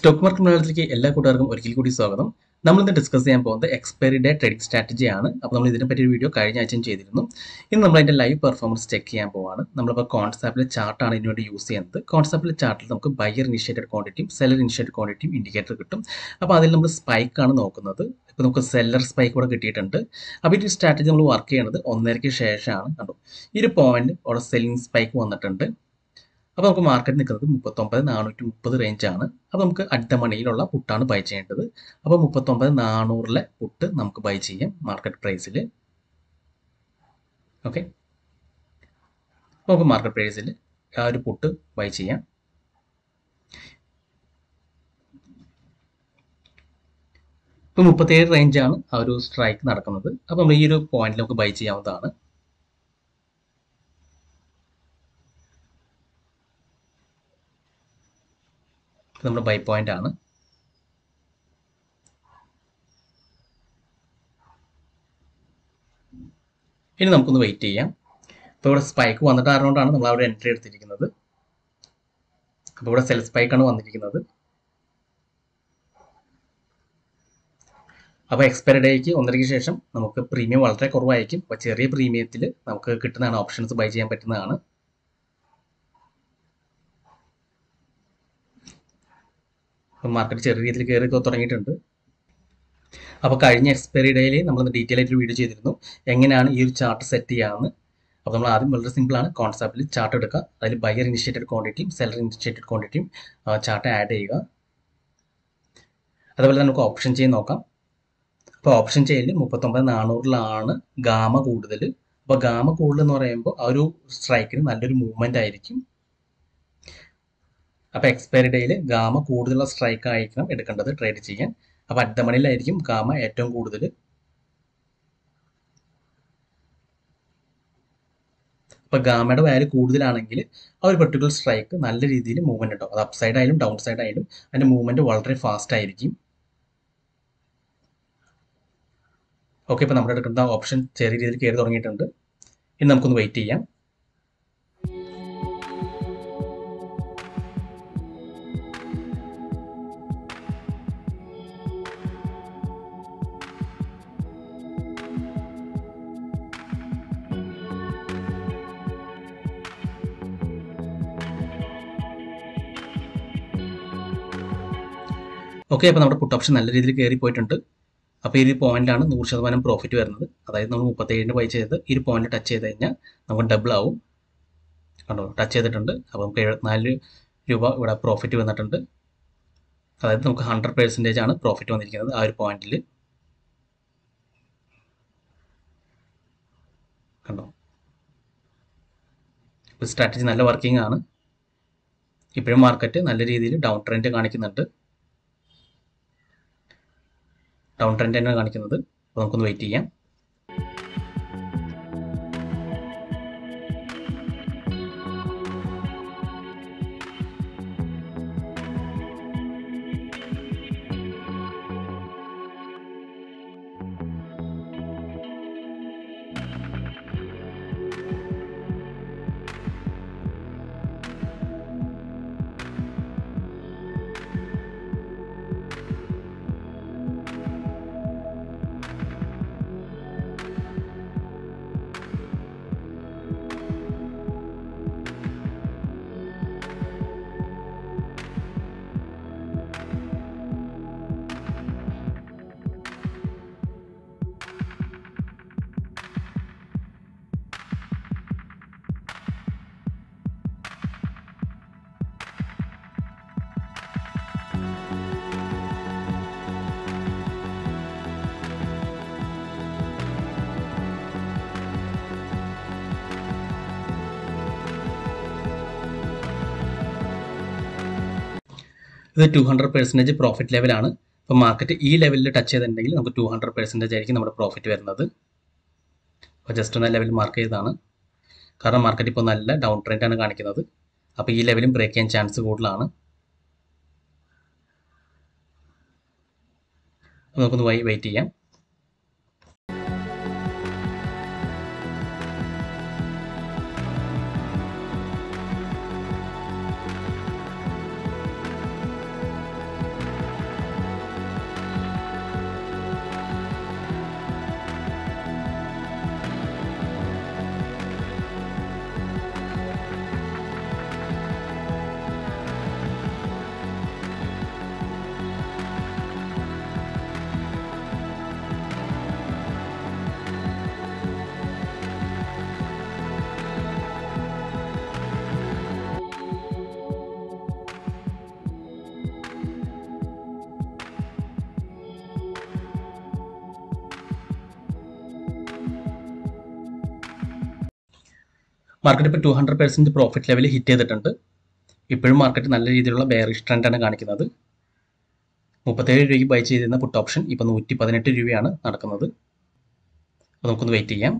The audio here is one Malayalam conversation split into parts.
സ്റ്റോക്ക് മാർക്കറ്റ് മലയാളത്തിലേക്ക് എല്ലാ കൂട്ടുകാർക്കും ഒരിക്കൽ കൂടി സ്വാഗതം നമ്മൾ ഇന്ന് ഡിസ്കസ് ചെയ്യാൻ പോകുന്നത് എക്സ്പയറി ഡേ ട്രേഡിംഗ് സ്ട്രാറ്റജി ആണ് അപ്പോൾ നമ്മൾ ഇതിനെ പറ്റി ഒരു വീഡിയോ കഴിഞ്ഞ ആഴ്ചയും ചെയ്തിരുന്നു ഇന്ന് നമ്മൾ അതിന്റെ ലൈവ് പെർഫോമൻസ് ചെക്ക് ചെയ്യാൻ പോവാണ് നമ്മളിപ്പോൾ കോൺസെപ്റ്റിൽ ചാർട്ടാണ് ഇതിനു വേണ്ടി യൂസ് ചെയ്യുന്നത് കോൺസെപ്റ്റിൽ ചാർട്ടിൽ നമുക്ക് ബയർ ഇനിഷ്യേറ്റഡ് ക്വാണ്ടിറ്റിയും സെല്ലർ ഇനിഷ്യേറ്റഡ് ക്വാണ്ടിറ്റിയും ഇൻഡിക്കേറ്റർ കിട്ടും അപ്പോൾ അതിൽ നമ്മൾ സ്പൈക്ക് ആണ് നോക്കുന്നത് ഇപ്പോൾ നമുക്ക് സെല്ലർ സ്പൈക്ക് കൂടെ കിട്ടിയിട്ടുണ്ട് അപ്പോൾ ഈ സ്ട്രാറ്റജി നമ്മൾ വർക്ക് ചെയ്യുന്നത് ഒന്നരയ്ക്ക് ശേഷമാണ് കണ്ടോ ഈ ഒരു പോയിന്റ് അവിടെ സെല്ലിംഗ് സ്പൈക്ക് വന്നിട്ടുണ്ട് അപ്പോൾ നമുക്ക് മാർക്കറ്റ് നിൽക്കുന്നത് മുപ്പത്തൊമ്പത് നാനൂറ്റി മുപ്പത് റേഞ്ചാണ് അപ്പോൾ നമുക്ക് അടുത്ത മണിയിലുള്ള പുട്ടാണ് ബൈ ചെയ്യേണ്ടത് അപ്പോൾ മുപ്പത്തൊമ്പത് നാനൂറിലെ പുട്ട് നമുക്ക് ബൈ ചെയ്യാം മാർക്കറ്റ് പ്രൈസിൽ ഓക്കെ അപ്പോൾ നമുക്ക് മാർക്കറ്റ് പ്രൈസിൽ ആ ഒരു പുട്ട് ബൈ ചെയ്യാം ഇപ്പോൾ മുപ്പത്തേഴ് റേഞ്ചാണ് ആ ഒരു സ്ട്രൈക്ക് നടക്കുന്നത് അപ്പോൾ നമ്മൾ ഈ ഒരു പോയിന്റിൽ നമുക്ക് ബൈ ചെയ്യാവുന്നതാണ് നമ്മുടെ ബൈ പോയിന്റ് ആണ് ഇനി നമുക്കൊന്ന് വെയിറ്റ് ചെയ്യാം ഇപ്പോൾ ഇവിടെ സ്പൈക്ക് വന്നിട്ട് ആയതുകൊണ്ടാണ് നമ്മൾ അവിടെ എൻട്രി എടുത്തിരിക്കുന്നത് അപ്പോൾ ഇവിടെ സെൽ സ്പൈക്കാണ് വന്നിരിക്കുന്നത് അപ്പോൾ എക്സ്പയറി ഡേക്ക് ഒന്നരയ്ക്ക് ശേഷം നമുക്ക് പ്രീമിയം വളരെ കുറവായിരിക്കും അപ്പോൾ ചെറിയ പ്രീമിയത്തിൽ നമുക്ക് കിട്ടുന്നതാണ് ഓപ്ഷൻസ് ബൈ ചെയ്യാൻ പറ്റുന്നതാണ് മാർക്കറ്റ് ചെറിയ രീതിയിൽ കയറി തുടങ്ങിയിട്ടുണ്ട് അപ്പോൾ കഴിഞ്ഞ എക്സ്പയറി ഡേയിൽ നമ്മൾ ഡീറ്റെയിൽ ആയിട്ട് വീഡിയോ ചെയ്തിരുന്നു എങ്ങനെയാണ് ഈ ഒരു ചാർട്ട് സെറ്റ് ചെയ്യാമെന്ന് അപ്പോൾ നമ്മൾ ആദ്യം വളരെ സിമ്പിളാണ് കോൺസെപ്റ്റിൽ ചാർട്ട് എടുക്കുക അതിൽ ബയർ ഇനിഷ്യേറ്റഡ് ക്വാണ്ടിറ്റിയും സെല്ലർ ഇനിഷ്യേറ്റഡ് ക്വാണ്ടിറ്റിയും ചാർട്ട് ആഡ് ചെയ്യുക അതുപോലെ നമുക്ക് ഓപ്ഷൻ ചെയ്ത് നോക്കാം അപ്പോൾ ഓപ്ഷൻ ചെയ്യലിൽ മുപ്പത്തൊമ്പത് നാനൂറിലാണ് ഗാമ കൂടുതൽ അപ്പോൾ ഗാമ കൂടുതൽ എന്ന് പറയുമ്പോൾ ആ ഒരു സ്ട്രൈക്കിന് നല്ലൊരു മൂവ്മെൻ്റ് ആയിരിക്കും അപ്പോൾ എക്സ്പയറി ഡേയിൽ ഗാമ കൂടുതലുള്ള സ്ട്രൈക്ക് ആയിരിക്കണം എടുക്കേണ്ടത് ട്രേഡ് ചെയ്യാൻ അപ്പോൾ അടുത്ത മണിയിലായിരിക്കും ഗാമ ഏറ്റവും കൂടുതൽ അപ്പോൾ ഗാമയുടെ വാല്യൂ കൂടുതലാണെങ്കിൽ ആ ഒരു പെർട്ടിക്കുലർ സ്ട്രൈക്ക് നല്ല രീതിയിൽ മൂവ്മെന്റ് ഉണ്ടാവും അത് അപ്പ് സൈഡ് ആയാലും ഡൗൺ സൈഡ് ആയാലും അതിന്റെ മൂവ്മെന്റ് വളരെ ഫാസ്റ്റ് ആയിരിക്കും ഓക്കെ ഇപ്പോൾ നമ്മുടെ എടുക്കുന്ന ഓപ്ഷൻ ചെറിയ രീതിയിൽ കയറി തുടങ്ങിയിട്ടുണ്ട് ഇനി നമുക്കൊന്ന് വെയിറ്റ് ചെയ്യാം ഓക്കെ അപ്പോൾ നമ്മുടെ പുട്ട് ഓപ്ഷൻ നല്ല രീതിയിൽ കയറി പോയിട്ടുണ്ട് അപ്പോൾ ഈ ഒരു പോയിന്റാണ് നൂറ് ശതമാനം പ്രോഫിറ്റ് വരുന്നത് അതായത് നമ്മൾ മുപ്പത്തേഴിന് ബൈ ചെയ്ത് ഈ ഒരു പോയിന്റ് ടച്ച് ചെയ്ത് കഴിഞ്ഞാൽ നമുക്ക് ഡബിൾ ആവും കണ്ടോ ടച്ച് ചെയ്തിട്ടുണ്ട് അപ്പോൾ നമുക്ക് എഴുപത്തിനാല് രൂപ ഇവിടെ പ്രോഫിറ്റ് വന്നിട്ടുണ്ട് അതായത് നമുക്ക് ഹൺഡ്രഡ് പെർസെൻറ്റേജ് ആണ് പ്രോഫിറ്റ് വന്നിരിക്കുന്നത് ആ ഒരു പോയിന്റിൽ കണ്ടോ ഇപ്പോൾ സ്ട്രാറ്റജി നല്ല വർക്കിംഗ് ആണ് ഇപ്പോഴും മാർക്കറ്റ് നല്ല രീതിയിൽ ഡൗൺ ട്രെൻഡ് കാണിക്കുന്നുണ്ട് ഡൗൺ ട്രെൻഡ് തന്നെയാണ് കാണിക്കുന്നത് അപ്പോൾ നമുക്കൊന്ന് വെയിറ്റ് ചെയ്യാം ഇത് ടു ഹൺഡ്രഡ് പെർസെൻറ്റേജ് പ്രോഫിറ്റ് ലെവലാണ് അപ്പോൾ മാർക്കറ്റ് ഈ ലെവലിൽ ടച്ച് ചെയ്തിട്ടുണ്ടെങ്കിൽ നമുക്ക് ടു ഹൺഡ്രഡ് പെർസെൻറ്റേജ് ആയിരിക്കും നമ്മുടെ പ്രോഫിറ്റ് വരുന്നത് അപ്പോൾ ജസ്റ്റ് ഒന്ന് ലെവൽ മാർക്ക് ചെയ്തതാണ് കാരണം മാർക്കറ്റ് ഇപ്പോൾ നല്ല ഡൗൺ ട്രെൻഡാണ് കാണിക്കുന്നത് അപ്പോൾ ഈ ലെവലും ബ്രേക്ക് ചെയ്യാൻ ചാൻസ് കൂടുതലാണ് നമുക്കൊന്ന് വെയിറ്റ് ചെയ്യാം മാർക്കറ്റ് ഇപ്പോൾ two hundred percent profit level hit ചെയ്തിട്ടുണ്ട് ഇപ്പോഴും മാർക്കറ്റ് നല്ല രീതിയിലുള്ള ബെയറിഷ് ട്രെൻഡാണ് കാണിക്കുന്നത് മുപ്പത്തേഴ് രൂപയ്ക്ക് ബൈ ചെയ്തിരുന്ന പുട്ട് ഓപ്ഷൻ ഇപ്പോൾ നൂറ്റി പതിനെട്ട് രൂപയാണ് നടക്കുന്നത് അപ്പോൾ നമുക്കൊന്ന് വെയിറ്റ് ചെയ്യാം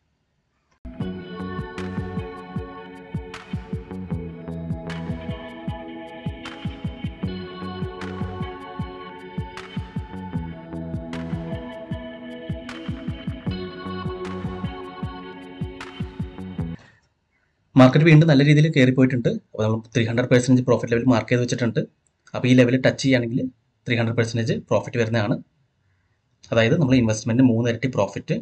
മാർക്കറ്റ് വീണ്ടും നല്ല രീതിയിൽ കയറി പോയിട്ടുണ്ട് അപ്പോൾ നമ്മൾ three hundred percentage profit level mark ചെയ്ത് വെച്ചിട്ടുണ്ട് അപ്പോൾ ഈ ലെവൽ ടച്ച് ചെയ്യുകയാണെങ്കിൽ ത്രീ ഹൺഡ്രഡ് പെർസെൻറ്റേജ് പ്രോഫിറ്റ് വരുന്നതാണ് അതായത് നമ്മൾ ഇൻവെസ്റ്റ്മെൻറ്റ് മൂന്ന് ഇരട്ടി പ്രോഫിറ്റ്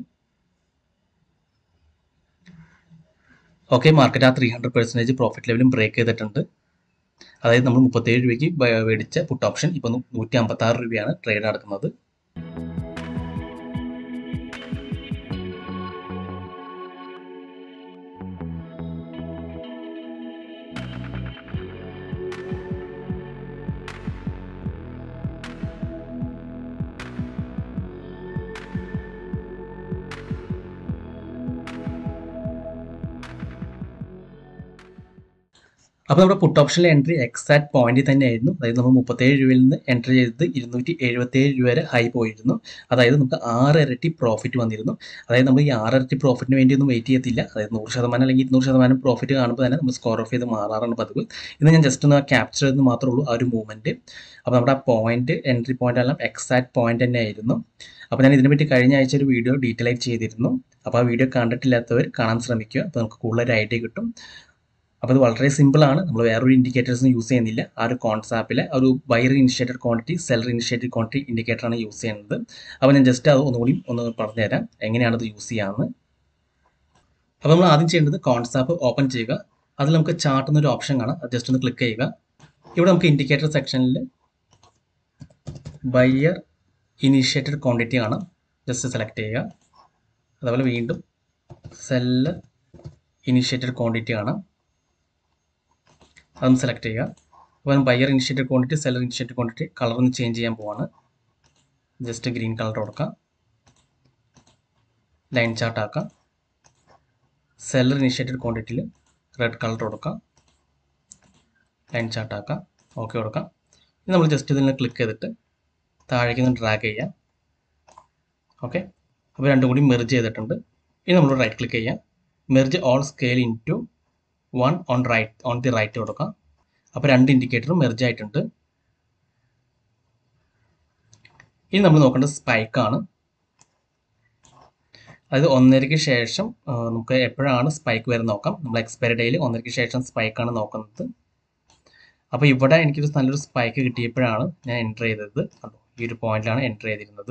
ഓക്കെ മാർക്കറ്റ് ആ ത്രീ ഹൺഡ്രഡ് പെർസെൻറ്റേജ് പ്രോഫിറ്റ് ലെവലും ബ്രേക്ക് ചെയ്തിട്ടുണ്ട് അതായത് നമ്മൾ മുപ്പത്തേഴ് രൂപയ്ക്ക് മേടിച്ച പുട്ട് ഓപ്ഷൻ ഇപ്പോൾ നൂറ്റി അമ്പത്താറ് രൂപയാണ് ട്രേഡ് നടക്കുന്നത് അപ്പോൾ നമ്മുടെ പുട്ട് ഓപ്ഷനിലെ എൻട്രി എക്സാക്ട് പോയിന്റിൽ തന്നെയായിരുന്നു അതായത് നമ്മൾ മുപ്പത്തേഴ് രൂപയിൽ നിന്ന് എൻട്രി ചെയ്തത് ഇരുന്നൂറ്റി എഴുപത്തേഴ് രൂപ വരെ ഹൈ പോയിരുന്നു അതായത് നമുക്ക് ആറ് ഇരട്ടി പ്രോഫിറ്റ് വന്നിരുന്നു അതായത് നമ്മൾ ഈ ആറ് ഇരട്ടി പ്രോഫിറ്റിന് വേണ്ടി ഒന്നും വെയിറ്റ് ചെയ്യത്തില്ല അതായത് നൂറ് ശതമാനം അല്ലെങ്കിൽ ഇരുന്നൂറ് ശതമാനം പ്രോഫിറ്റ് കാണുമ്പോൾ തന്നെ നമ്മൾ സ്കോർ ഓഫ് ചെയ്ത് മാറാറാണ് പതിവ് ഇന്ന് ഞാൻ ജസ്റ്റ് ഒന്ന് ക്യാപ്ചർ ചെയ്തെന്ന് മാത്രമേ ഉള്ളൂ ആ ഒരു മൂവ്മെൻറ്റ് അപ്പോൾ നമ്മുടെ ആ പോയിന്റ് എൻട്രി പോയിന്റ് എല്ലാം എക്സാക്ട് പോയിന്റ് തന്നെയായിരുന്നു അപ്പോൾ ഞാൻ ഇതിനെപ്പറ്റി കഴിഞ്ഞ ആഴ്ച ഒരു വീഡിയോ ഡീറ്റെയിൽ ആയിട്ട് ചെയ്തിരുന്നു അപ്പോൾ ആ വീഡിയോ കണ്ടിട്ടില്ലാത്തവർ കാണാൻ ശ്രമിക്കുക അപ്പോൾ നമുക്ക് കൂടുതൽ ഒരു ഐഡിയ കിട്ടും അപ്പോൾ ഇത് വളരെ സിമ്പിളാണ് നമ്മൾ വേറൊരു ഇൻഡിക്കേറ്റേഴ്സും യൂസ് ചെയ്യുന്നില്ല ആ ഒരു കോൺസാപ്പിലെ ഒരു buyer initiated quantity seller initiated quantity ഇൻഡിക്കേറ്ററാണ് യൂസ് ചെയ്യുന്നത് അപ്പോൾ ഞാൻ ജസ്റ്റ് അത് ഒന്നുകൂടി ഒന്ന് പറഞ്ഞുതരാം എങ്ങനെയാണ് അത് യൂസ് ചെയ്യാമെന്ന് അപ്പോൾ നമ്മൾ ആദ്യം ചെയ്യേണ്ടത് കോൺസാപ്പ് ഓപ്പൺ ചെയ്യുക അതിൽ നമുക്ക് ചാർട്ട് എന്നൊരു ഓപ്ഷൻ കാണാം അത് ജസ്റ്റ് ഒന്ന് ക്ലിക്ക് ചെയ്യുക ഇവിടെ നമുക്ക് ഇൻഡിക്കേറ്റർ സെക്ഷനിൽ ബയ്യർ ഇനിഷ്യേറ്റഡ് ക്വാണ്ടിറ്റി കാണാം ജസ്റ്റ് സെലക്ട് ചെയ്യുക അതുപോലെ വീണ്ടും സെല്ലർ ഇനിഷ്യേറ്റഡ് ക്വാണ്ടിറ്റി കാണാം അതും സെലക്ട് ചെയ്യുക അപ്പോൾ buyer initiated quantity seller initiated quantity colour ഒന്ന് ചേഞ്ച് ചെയ്യാൻ പോവാണ് ജസ്റ്റ് ഗ്രീൻ കളർ കൊടുക്കാം ലൈൻ ചാർട്ട് ആക്കാം സെല്ലർ ഇനിഷ്യേറ്റഡ് ക്വാണ്ടിറ്റിയിൽ റെഡ് കളർ കൊടുക്കാം ലൈൻ ചാർട്ട് ആക്കാം ഓക്കെ കൊടുക്കാം ഇനി നമ്മൾ ജസ്റ്റ് ഇതിൽ ക്ലിക്ക് ചെയ്തിട്ട് താഴേക്ക് ഒന്ന് ഡ്രാഗ് ചെയ്യാം ഓക്കെ അപ്പോൾ രണ്ടും കൂടി മെർജ് ചെയ്തിട്ടുണ്ട് ഇനി നമ്മൾ റൈറ്റ് ക്ലിക്ക് ചെയ്യാം merge all scale into one on right on the right കൊടുക്കാം അപ്പോൾ രണ്ട് ഇൻഡിക്കേറ്ററും മെർജ് ആയിട്ടുണ്ട് ഇനി നമ്മൾ നോക്കേണ്ടത് സ്പൈക്കാണ് അതായത് ഒന്നരയ്ക്ക് ശേഷം നമുക്ക് എപ്പോഴാണ് സ്പൈക്ക് വരെ നോക്കാം നമ്മൾ എക്സ്പയറി ഡേയിൽ ഒന്നരയ്ക്ക് ശേഷം സ്പൈക്കാണ് നോക്കുന്നത് അപ്പോൾ ഇവിടെ എനിക്കൊരു നല്ലൊരു സ്പൈക്ക് കിട്ടിയപ്പോഴാണ് ഞാൻ എൻ്റർ ചെയ്തത് കണ്ടോ ഈ ഒരു പോയിന്റിലാണ് എൻ്റർ ചെയ്തിരുന്നത്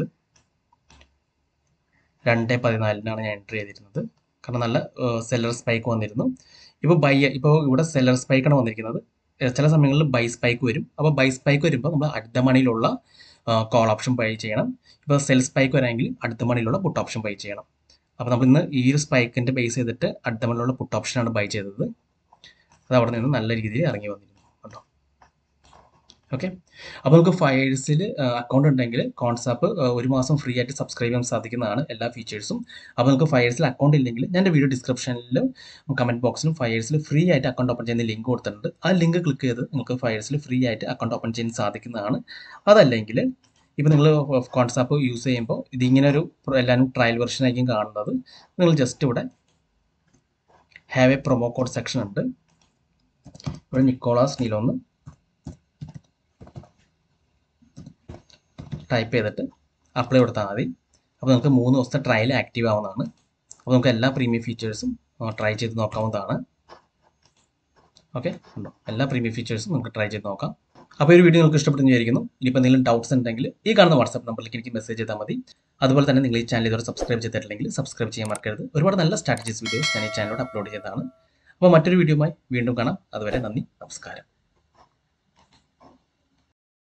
രണ്ട് പതിനാലിനാണ് ഞാൻ എൻ്റർ ചെയ്തിരുന്നത് കാരണം നല്ല സെല്ലർ സ്പൈക്ക് വന്നിരുന്നു ഇപ്പോൾ ബൈ ഇപ്പോൾ ഇവിടെ സെല്ലർ സ്പൈക്കാണ് വന്നിരിക്കുന്നത് ചില സമയങ്ങളിൽ ബൈ സ്പൈക്ക് വരും അപ്പോൾ ബൈ സ്പൈക്ക് വരുമ്പോൾ നമ്മൾ അടുത്ത മണിയിലുള്ള കോൾ ഓപ്ഷൻ ബൈ ചെയ്യണം ഇപ്പോൾ സെൽ സ്പൈക്ക് വരാമെങ്കിൽ അടുത്ത മണിയിലുള്ള പുട്ട് ഓപ്ഷൻ ബൈ ചെയ്യണം അപ്പോൾ നമ്മൾ ഇന്ന് ഈ ഒരു സ്പൈക്കിൻ്റെ ബേസ് ചെയ്തിട്ട് അടുത്ത മണിയിലുള്ള പുട്ട് ഓപ്ഷനാണ് ബൈ ചെയ്തത് അത് അവിടെ നിന്ന് നല്ല രീതിയിൽ ഇറങ്ങി വന്നിരുന്നു കേട്ടോ ഓക്കെ അപ്പോൾ നമുക്ക് ഫയേഴ്സിൽ അക്കൗണ്ട് ഉണ്ടെങ്കിൽ കോൺസാപ്പ് ഒരു മാസം ഫ്രീ ആയിട്ട് സബ്സ്ക്രൈബ് ചെയ്യാൻ സാധിക്കുന്നതാണ് എല്ലാ ഫീച്ചേഴ്സും അപ്പോൾ നമുക്ക് ഫയേഴ്സിൽ അക്കൗണ്ട് ഇല്ലെങ്കിൽ ഞാൻ എൻ്റെ വീഡിയോ ഡിസ്ക്രിപ്ഷനിലും കമൻറ്റ് ബോക്സിലും ഫയേഴ്സിൽ ഫ്രീ ആയിട്ട് അക്കൗണ്ട് ഓപ്പൺ ചെയ്യുന്ന ലിങ്ക് കൊടുത്തിട്ടുണ്ട് ആ ലിങ്ക് ക്ലിക്ക് ചെയ്ത് നിങ്ങൾക്ക് ഫയേഴ്സിൽ ഫ്രീ ആയിട്ട് അക്കൗണ്ട് ഓപ്പൺ ചെയ്യാൻ സാധിക്കുന്നതാണ് അതല്ലെങ്കിൽ ഇപ്പോൾ നിങ്ങൾ കോൺസാപ്പ് യൂസ് ചെയ്യുമ്പോൾ ഇതിങ്ങനെ ഒരു എല്ലാവരും ട്രയൽ വെർഷൻ ആയിരിക്കും കാണുന്നത് നിങ്ങൾ ജസ്റ്റ് ഇവിടെ have a promo code section ഉണ്ട് ഇവിടെ നിക്കോളാസ് നീലോന്ന് ടൈപ്പ് ചെയ്തിട്ട് അപ്ലൈ കൊടുത്താൽ മതി അപ്പോൾ നമുക്ക് മൂന്ന് ദിവസത്തെ ട്രയൽ ആക്റ്റീവ് ആവുന്നതാണ് അപ്പോൾ നമുക്ക് എല്ലാ പ്രീമിയം ഫീച്ചേഴ്സും ട്രൈ ചെയ്ത് നോക്കാവുന്നതാണ് ഓക്കെ ഉണ്ടോ എല്ലാ പ്രീമിയം ഫീച്ചേഴ്സും നമുക്ക് ട്രൈ ചെയ്ത് നോക്കാം അപ്പോൾ ഈ ഒരു വീഡിയോ നിങ്ങൾക്ക് ഇഷ്ടപ്പെട്ടെന്ന് വിചാരിക്കുന്നു ഇനിയിപ്പോൾ എന്തെങ്കിലും ഡൗട്ട്സ് ഉണ്ടെങ്കിൽ ഈ കാണുന്ന വാട്സാപ്പ് നമ്പറിലേക്ക് എനിക്ക് മെസ്സേജ് ചെയ്താൽ മതി അതുപോലെ തന്നെ നിങ്ങൾ ഈ ചാനൽ ഇതുവരെ സബ്സ്ക്രൈബ് ചെയ്തിട്ടില്ലെങ്കിൽ സബ്സ്ക്രൈബ് ചെയ്യാൻ മറക്കരുത് ഒരുപാട് നല്ല സ്ട്രാറ്റജീസ് വീഡിയോസ് ഞാൻ ഈ ചാനലോട് അപ്ലോഡ് ചെയ്തതാണ് അപ്പോൾ മറ്റൊരു വീഡിയോയുമായി വീണ്ടും കാണാം അതുവരെ നന്ദി നമസ്കാരം